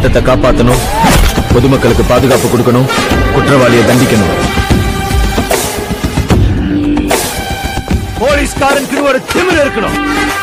சட்டத்தை காப்பாத்தணும் பொதுமக்களுக்கு பாதுகாப்பு கொடுக்கணும் குற்றவாளியை தண்டிக்கணும் போலீஸ்காரனுக்கு ஒரு திமிர் இருக்கணும்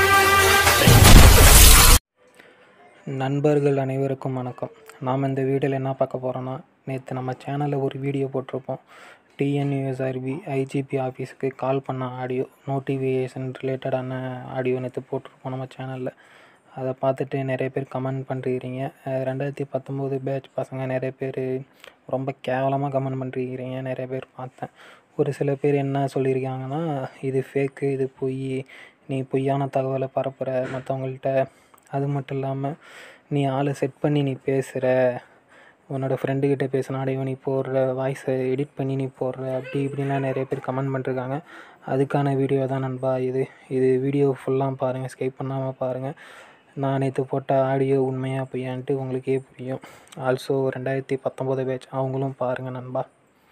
நண்பர்கள் அனைவருக்கும் வணக்கம் நாம் இந்த வீடியோவில் என்ன பார்க்க போகிறோன்னா நேற்று நம்ம சேனலில் ஒரு வீடியோ போட்டிருப்போம் டிஎன்யூஎஸ்ஆர்பி ஐஜிபி ஆஃபீஸுக்கு கால் பண்ண ஆடியோ நோட்டிஃபிகேஷன் ரிலேட்டடான ஆடியோ நேற்று போட்டிருப்போம் நம்ம சேனலில் அதை பார்த்துட்டு நிறைய பேர் கமெண்ட் பண்ணுறீங்க ரெண்டாயிரத்தி பத்தொம்போது பேட்ச் பசங்க நிறைய பேர் ரொம்ப கேவலமாக கமெண்ட் பண்ணுறீங்க நிறைய பேர் பார்த்தேன் ஒரு சில பேர் என்ன சொல்லியிருக்காங்கன்னா இது ஃபேக்கு இது பொய் நீ பொய்யான தகவலை பரப்புகிற மற்றவங்கள்ட்ட அது மட்டும் இல்லாமல் நீ ஆளை செட் பண்ணி நீ பேசுகிற உன்னோட ஃப்ரெண்டுக்கிட்ட பேசின ஆடியோ நீ போடுற வாய்ஸை எடிட் பண்ணி நீ போடுற அப்படி இப்படின்லாம் நிறைய பேர் கமெண்ட் பண்ணிருக்காங்க அதுக்கான வீடியோ தான் நண்பா இது இது வீடியோ ஃபுல்லாக பாருங்கள் ஸ்கைப் பண்ணாமல் பாருங்கள் நான் நேற்று போட்ட ஆடியோ உண்மையாக பொய்யான்ட்டு உங்களுக்கே புரியும் ஆல்சோ ரெண்டாயிரத்தி பத்தொம்போது பேட்ச் அவங்களும் பாருங்கள் நண்பா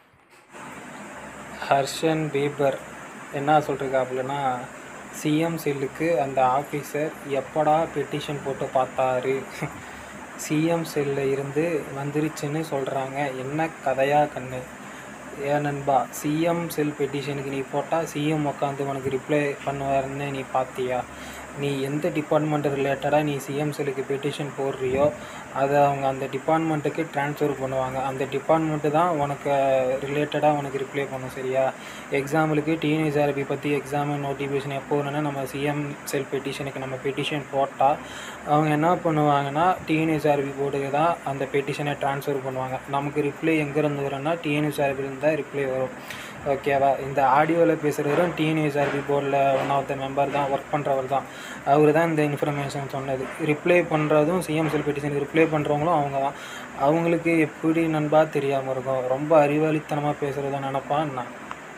ஹர்ஷன் பீபர் என்ன சொல்லிருக்காப்புலன்னா சிஎம் செல்லுக்கு அந்த ஆஃபீஸர் எப்படா பெட்டிஷன் போட்டு பார்த்தாரு சிஎம் செல்லில் இருந்து வந்துருச்சுன்னு சொல்கிறாங்க என்ன கதையா கண்ணு ஏன் நண்பா சிஎம் செல் பெட்டிஷனுக்கு நீ போட்டால் சிஎம் உட்காந்து உனக்கு ரிப்ளை பண்ணுவாருன்னு நீ பார்த்தியா நீ எந்த டிபார்ட்மெண்ட் ரிலேட்டடாக நீ சிஎம் செல்லுக்கு பெட்டிஷன் போடுறியோ அதை அவங்க அந்த டிபார்ட்மெண்ட்டுக்கு ட்ரான்ஸ்ஃபர் பண்ணுவாங்க அந்த டிபார்ட்மெண்ட்டு தான் உனக்கு ரிலேட்டடாக உனக்கு ரிப்ளை பண்ணும் சரியா எக்ஸாம்பிளுக்கு டிஎன்எஸ்ஆர்பி பற்றி எக்ஸாம் நோட்டிஃபிகேஷன் எப்போ வரணும்னா நம்ம சிஎம் செல் பெட்டிஷனுக்கு நம்ம பெட்டிஷன் போட்டால் அவங்க என்ன பண்ணுவாங்கன்னா டிஎன்எஸ்ஆர்பி போர்டுக்கு தான் அந்த பெட்டிஷனை ட்ரான்ஸ்ஃபர் பண்ணுவாங்க நமக்கு ரிப்ளை எங்கேருந்து வரும்னா டிஎன்எஸ்ஆர்பிலேருந்து தான் ரிப்ளை வரும் ஓகேவா இந்த ஆடியோவில் பேசுகிறவரும் டிஎன்எஸ்ஆர்பி போர்டில் ஒன் ஆஃப் த மெம்பர் தான் ஒர்க் பண்ணுறவர் தான் அவர் தான் இந்த இன்ஃபர்மேஷன் சொன்னது ரிப்ளை பண்ணுறதும் சிஎம் செல் பெட்டிஷனுக்கு ரிப்ளை பண்ணுறவங்களும் அவங்க தான் அவங்களுக்கு எப்படி நண்பா தெரியாமல் இருக்கும் ரொம்ப அறிவாளித்தனமாக பேசுகிறத நினப்பான் நான்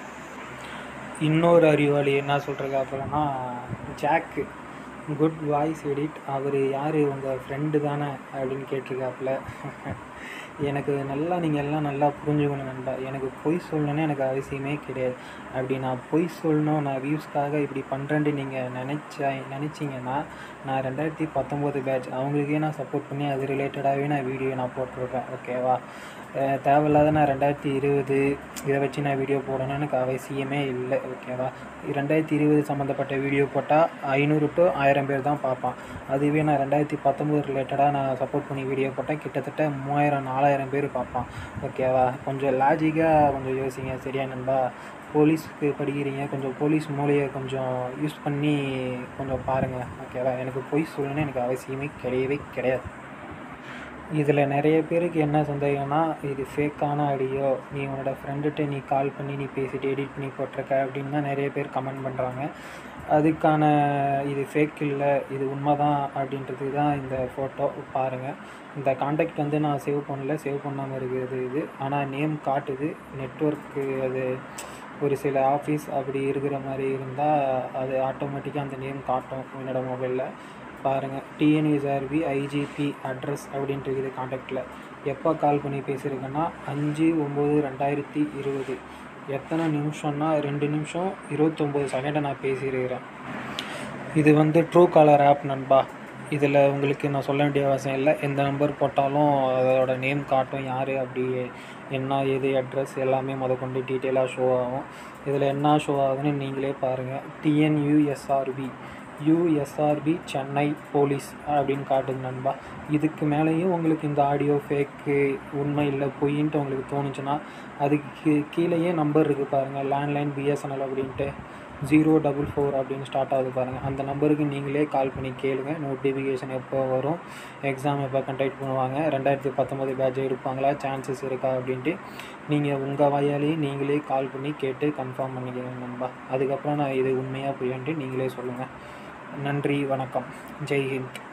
இன்னொரு அறிவாளி என்ன சொல்கிறக்காப்புலன்னா ஜாக்கு குட் வாய்ஸ் எடிட் அவர் யார் உங்கள் ஃப்ரெண்டு தானே அப்படின்னு கேட்டிருக்காப்புல எனக்கு நல்லா நீங்கள் எல்லாம் நல்லா புரிஞ்சுக்கணும் நண்பா எனக்கு பொய் சொல்லணும்னு எனக்கு அவசியமே கிடையாது அப்படி நான் பொய் சொல்லணும் நான் வியூஸ்க்காக இப்படி பண்ணுறேன்ட்டு நீங்கள் நினச்சா நினச்சிங்கன்னா நான் ரெண்டாயிரத்தி பத்தொம்போது பேட்ச் அவங்களுக்கே நான் சப்போர்ட் பண்ணி அது ரிலேட்டடாகவே நான் வீடியோ நான் போட்டிருப்பேன் ஓகேவா அஹ் தேவையில்லாத நான் ரெண்டாயிரத்தி இருபது இதை வச்சு நான் வீடியோ போடணும்னு எனக்கு அவசியமே இல்லை ஓகேவா ரெண்டாயிரத்தி இருபது சம்மந்தப்பட்ட வீடியோ போட்டால் ஐநூறு டு ஆயிரம் பேர் தான் பார்ப்பான் அதுவே நான் ரெண்டாயிரத்தி பத்தொம்போது ரிலேட்டடாக நான் சப்போர்ட் பண்ணி வீடியோ போட்டால் கிட்டத்தட்ட மூவாயிரம் நாலாயிரம் பேர் பார்ப்பான் ஓகேவா கொஞ்சம் லாஜிக்காக கொஞ்சம் யோசிங்க சரியா நண்பா போலீஸ்க்கு படிக்கிறீங்க கொஞ்சம் போலீஸ் மூலையை கொஞ்சம் யூஸ் பண்ணி கொஞ்சம் பாருங்கள் ஓகேவா எனக்கு பொய் சொல்லணும்னு எனக்கு அவசியமே கிடையவே கிடையாது இதில் நிறைய பேருக்கு என்ன சந்தேகம்னா இது ஃபேக்கான ஆடியோ நீ உன்னோட ஃப்ரெண்டுகிட்ட நீ கால் பண்ணி நீ பேசிட்டு எடிட் பண்ணி போட்டிருக்க அப்படின்னு தான் நிறைய பேர் கமெண்ட் பண்ணுறாங்க அதுக்கான இது ஃபேக் இல்லை இது உண்மை தான் அப்படின்றது தான் இந்த ஃபோட்டோ பாருங்கள் இந்த காண்டாக்ட் வந்து நான் சேவ் பண்ணல சேவ் பண்ணாமல் இருக்குது இது ஆனால் நேம் காட்டுது நெட்ஒர்க்கு அது ஒரு சில ஆஃபீஸ் அப்படி இருக்கிற மாதிரி இருந்தால் அது ஆட்டோமேட்டிக்காக அந்த நேம் காட்டும் என்னோட மொபைலில் பாருங்கள் டிஎன்யூஎஸ்ஆர்பி ஐஜிபி அட்ரஸ் அப்படின்ட்டு இருக்குது காண்டாக்டில் எப்போ கால் பண்ணி பேசியிருக்கேன்னா அஞ்சு ஒம்பது ரெண்டாயிரத்தி இருபது எத்தனை நிமிஷம்னா ரெண்டு நிமிஷம் இருபத்தொம்போது செகண்டை நான் பேசியிருக்கிறேன் இது வந்து ட்ரூ காலர் ஆப் நண்பா இதில் உங்களுக்கு நான் சொல்ல வேண்டிய அவசியம் இல்லை எந்த நம்பர் போட்டாலும் அதோட நேம் காட்டும் யார் அப்படி என்ன ஏது அட்ரஸ் எல்லாமே முத கொண்டு டீட்டெயிலாக ஷோ ஆகும் இதில் என்ன ஷோ ஆகுதுன்னு நீங்களே பாருங்கள் டிஎன்யூஎஸ்ஆர்பி யூஎஸ்ஆர்பி சென்னை போலீஸ் அப்படின்னு காட்டுது நண்பா இதுக்கு மேலேயும் உங்களுக்கு இந்த ஆடியோ ஃபேக்கு உண்மை இல்லை பொய்ன்ட்டு உங்களுக்கு தோணுச்சுன்னா அதுக்கு கீ- கீழேயே நம்பர் இருக்குது பாருங்கள் லேண்ட்லைன் பிஎஸ்என்எல் அப்படின்ட்டு ஜீரோ டபுள் ஃபோர் அப்படின்னு ஸ்டார்ட் ஆகுது பாருங்கள் அந்த நம்பருக்கு நீங்களே கால் பண்ணி கேளுங்க நோட்டிஃபிகேஷன் எப்போ வரும் எக்ஸாம் எப்போ கண்டக்ட் பண்ணுவாங்க ரெண்டாயிரத்தி பத்தொம்போது பேட்ச் எடுப்பாங்களா சான்சஸ் இருக்கா அப்படின்ட்டு நீங்கள் உங்கள் வாயாலேயே நீங்களே கால் பண்ணி கேட்டு கன்ஃபார்ம் பண்ணிக்கங்க நண்பா அதுக்கப்புறம் நான் இது உண்மையாக பொய்யான்ட்டு நீங்களே சொல்லுங்கள் நன்றி வணக்கம் ஜெய் ஹிந்த்